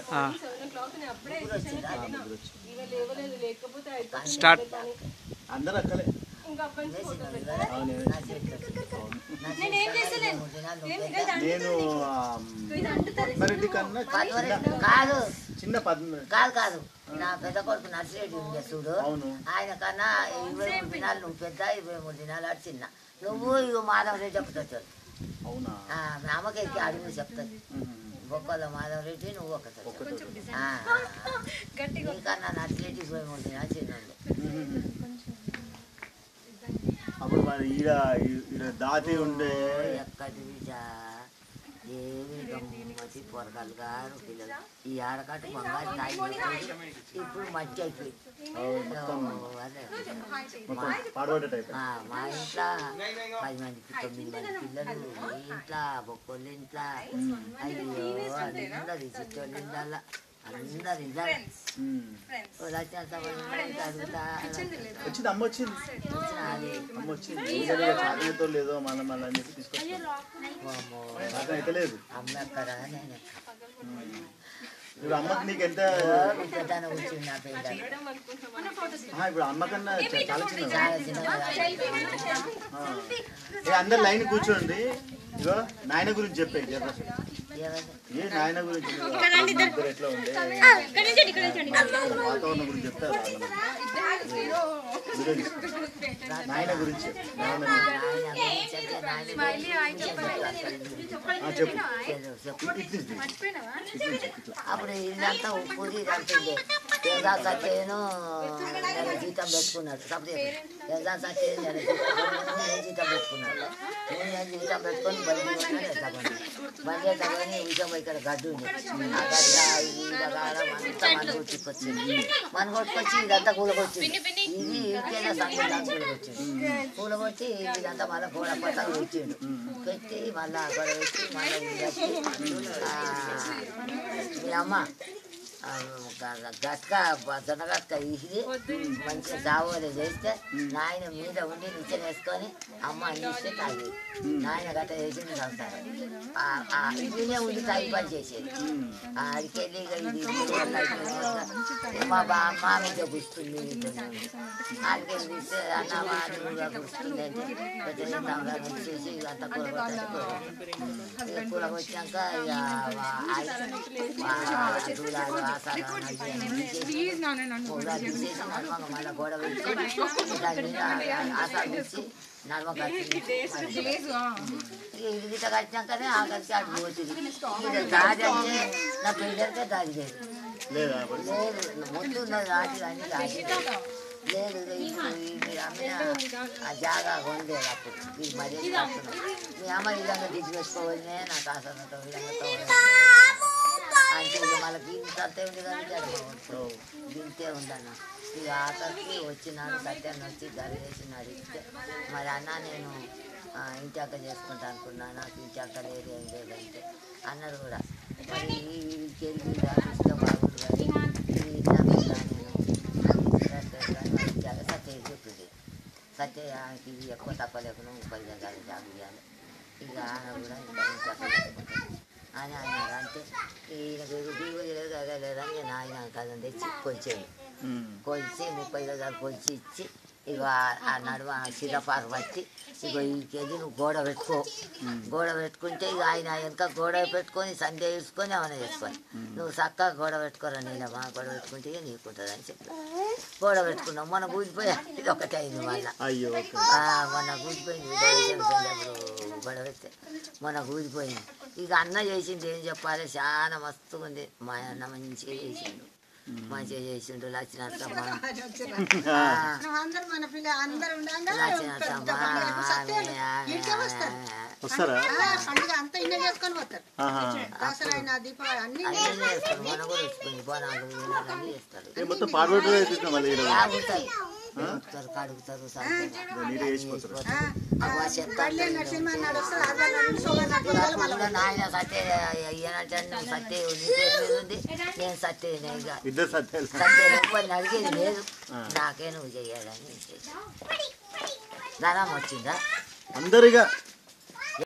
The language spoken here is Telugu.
స్టార్ట్ అందరూ అక్కలే అవును. నేను ఆ, పద్మారెడ్డి కన్నా చిన్న- కాదు చిన్న పద్మ కాదు కాదు నా పెద్ద కొడుకు నర్సిరెడ్డి ఉండే చూడు అవును ఆయన కన్నా ఇరవై మూడు దినాలు నువ్వు పెద్ద ఇరవై మూడు దినాలు ఆడు చిన్న నువ్వు ఇక మాధవ్ రెడ్డి చెప్తావు అవునా అమ్మకి ఎక్కి అడుగు చెప్తుంది ఉమ్. బొక్కల మాధవ్ రెడ్డి నువ్వు ఒకటి ఒక్కటే నీకన్నా నర్సిరెడ్డి ఇరవై మూడు దినాలు చిన్నోళ్ళు అప్పుడు మరి ఈడ ఈడ దాటి ఉండే ఎక్కడి బిడ్డ ఏమి గమ్మతి పొరగాలు గారు పిల్లలు ఈ ఆడకాట బంగారు తాగి పెట్టేది. ఇప్పుడు మట్టి అయిపోయింది అదే మొత్తం పాడబడ్డ టైప్ ఆ, మా ఇంట్లో పది మంది తొమ్మిది మంది పిల్లలు మీ ఇంట్లో బొక్కళ్ళ ఇంట్లో అయ్యో అందరు చిట్టోళ్ళ ఇంట్లో అందరు ఇలా వచ్చిన సంబంధం అడుగుతా వచ్చింది అమ్మ వచ్చింది వచ్చిన అది అమ్మ వచ్చింది చాకలితో లేదో మళ్ళీ మళ్ళీ అని చెప్పి తీసుకొచ్చాను అమ్మో, నాకు అయితే లేదు అమ్మ ఎక్కడ నేను ఇప్పుడు అమ్మకి నీకు ఎంత విద్యుత్తాన కూర్చుని నా పేద ఆ, ఇప్పుడు అమ్మ కన్నా చా- చాలా చిన్న చాలా చిన్నగా అందరు లైన్ కూర్చోండి ఇగో నాయన గురించి చెప్పే జనరేషన్ ఎవరు? ఏ నాయన గురించి ఇద్దరు ఎట్లా ఉండే వాతావరణం గురించి చెప్తారు నాయన గురించి నాయన నాయన గురించి అంటే నాయన ఆ, చెప్పు గురించి చెప్పు. ఇట్లా ఇట్లా ఇట్లా అప్పుడు ఇదంతా ఉప్పుది ఇదంతుంది ఏదా సత్యను నెల జీతం పెట్టుకున్నాడు సపరేట్ ఏదా సత్యను నెల జీతం జీతం పెట్టుకున్నాడు మూడు నెలలు జీతం పెట్టుకొని బండి కొన్నాడు ఎట్లా బండి బండి ఎట్లా కొని విషయం ఇక్కడ గడ్డు ఉంది ఆ గడ్డ ఇది రకాల అంతా మన కొట్టుకొచ్చింది మన కొట్టుకొచ్చి ఇదంతా కూలకొచ్చింది ఇది ఇంకేదో సంగతి కూలకొచ్చింది కూలకొచ్చి ఇదంతా మళ్ళీ గోడ పట్టాలు పెట్టిండు పెట్టి మళ్ళీ గోడ పెట్టి మళ్ళీ ఇది కట్టి ఆ, మీ అమ్మ ఆ, గ- గట్క జొన్న గట్క ఇసిరి మంచిగా దావోలు చేస్తే నాయన మీద ఉండి నిచ్చెన వేసుకొని అమ్మ అందిస్తే తాగేది నాయన గట్ట చేసింది సంసారం ఆ- ఆ ఇదినే ఉండి తాగి పని చేసేది ఆడికి వెళ్ళి ఇక ఇది ఇది వల్ల అయిపోయింది. మా బా మా మీద పుస్తుంది ఆడికి వెళ్ళి తీస్తే అన్న మా కూడా పుస్తుంది అంటే పెద్ద చూసి ఇక అంతా కూర ఇక కూర వచ్చాక ఇక దూరాలు ఆసాలు కూడా తీసేసి నడమగ మళ్ళీ గోడ పెట్టి దాని మీద ఆసాలు తెచ్చి నడమగ ఇది గిట్ట కట్టినాకనే ఆ కలిసి అటు పోతుంది ఇది దాడి అంటే నా పిల్లలకే దాడి లేదు లేదా అప్పుడు? లేదు ముందు ఉన్నది రాజు కానీ రాజు లేదు ఇప్పుడు ఈ మీరు అమ్మిన ఆ జాగా కొనలేదు అప్పుడు ఇది మరీ కట్టున్నాం మీ అమ్మ ఈ విధంగా దిగి పెట్టుకోవాలనే నాకు ఆసనతో విధంగా అంటే ఇది మనకి ఇంత అంతే ఉంది కానీ జరగవచ్చు ఇంతే ఉందన్న ఇక ఆఖరికి వచ్చినాడు సత్యాన్ని వచ్చి గరి వేసినాడు ఇస్తే మరి అన్న నేను ఆ, ఇంటి అక్క చేసుకుంటా అనుకున్నా నాకు ఇంటి అక్క లేదు ఏం లేదంటే అన్నారు కూడా మరి వీడికి వెళ్ళి ఇస్తే బాగుంది కానీ ఇది ఇట్లా పెట్టా నేను సత్య చెప్పింది సత్య ఆయనకి ఇది ఎక్కువ తక్కువ లేకుండా ముప్పై జగాలు జాబ్ ఇవ్వాలి ఇక ఆయన కూడా ఇంకా ఇంటి అక్క చేసుకుంటాను అని ఆయన అంటే ఈయనకు దిగు లేదు కదా లేదని నేను ఆయన కథం తెచ్చి కొలిచేది ఉమ్. కొలిచి ముప్పై గజాలు కొలిచి ఇచ్చి ఇక ఆ- ఆ నడుమ శిలపాకు పట్టి ఇక ఈకెళ్ళి నువ్వు గోడ పెట్టుకో గోడ పెట్టుకుంటే ఇక ఆయన వెనక గోడ పెట్టుకొని సండే వేసుకొని ఏమైనా చేసుకొని నువ్వు చక్కగా గోడ పెట్టుకోరా నీళ్ళమా గోడ పెట్టుకుంటే ఇక నీకుంటుంది అని చెప్పి గోడ పెట్టుకున్నావు మొన్న కూలిపోయా ఇది ఒకటే అయింది మళ్ళీ అయ్యో ఓకే ఆ, మొన్న కూలిపోయింది విజయనగరం గొడవ పెడితే మొన్న కూలిపోయింది ఇక అన్న చేసింది ఏం చెప్పాలి చాలా మస్తుగా ఉంది మా అన్న మంచిగా చేసిండు మంచిగా చేసిండు లక్ష్మీనరసమ్మ ఆ, అందరూ మన పిల్ల అందరూ ఉండంగా లక్ష్మీనరసమ్మ ఆమె, ఆమె, ఆమె. వస్తారా ఆ, పండుగ అంతా ఇన్న చేసుకొని పోతారు ఆహా. దసరా అయినా దీపావళి అన్ని అన్నీ చేస్తారు మన కూడా వచ్చుకుంది బోనాలు గీనాలు అన్నీ చేస్తారు ఏ మొత్తం పాడబడ్డ అయితే మళ్ళీ ఈడ తాగుతారు కడుగుతారు కడుగుతారు చదువుతారు నీరే వేసిపోతారు అవ్వ చెత్త నరసింహ నాడు వస్తారు అర్ధ నాడు సోమవారం నాడు పిల్లలు మళ్ళీ కూడా నాయన సత్య ఈయనంటే నువ్వు సత్య నీ పేరు మీద ఉంది నేను సత్యనే ఇక ఇద్దరు సత్యాలు సత్య ఎవరిని అడిగేది లేదు నాకే నువ్వు చెయ్యాలని ధనం వచ్చిందా అందరిగా